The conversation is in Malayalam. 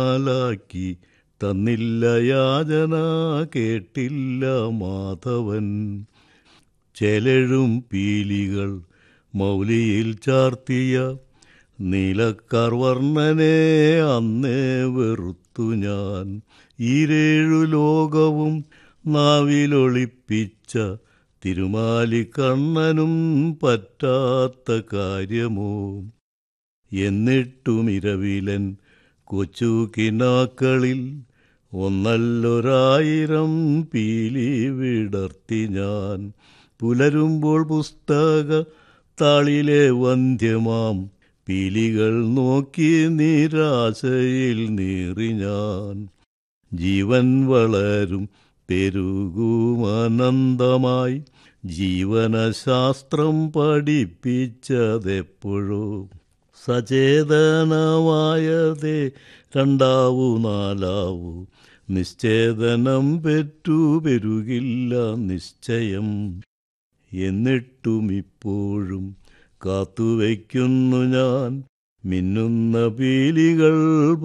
ാലാക്കി തന്നില്ല യാചന കേട്ടില്ല മാധവൻ ചെലഴും പീലികൾ മൗലിയിൽ ചാർത്തിയ നീലക്കർവർണ്ണനെ അന്നേ വെറുത്തു ഞാൻ ഈരേഴു ലോകവും നാവിലൊളിപ്പിച്ച തിരുമാലിക്കണ്ണനും പറ്റാത്ത കാര്യമോ എന്നിട്ടും ഇരവിലൻ കൊച്ചു കിനാക്കളിൽ ഒന്നല്ലൊരായിരം പീലി വിടർത്തി ഞാൻ പുലരുമ്പോൾ പുസ്തക താളിലെ വന്ധ്യമാം പീലികൾ നോക്കി നിരാശയിൽ നീറി ഞാൻ ജീവൻ വളരും പെരുകുമനന്തമായി ജീവനശാസ്ത്രം പഠിപ്പിച്ചതെപ്പോഴോ സചേതനമായതേ രണ്ടാവു നാലാവു നിശ്ചേതനം പെറ്റു പെരുകില്ല നിശ്ചയം എന്നിട്ടും ഇപ്പോഴും കാത്തുവയ്ക്കുന്നു ഞാൻ മിന്നുന്ന പീലികൾ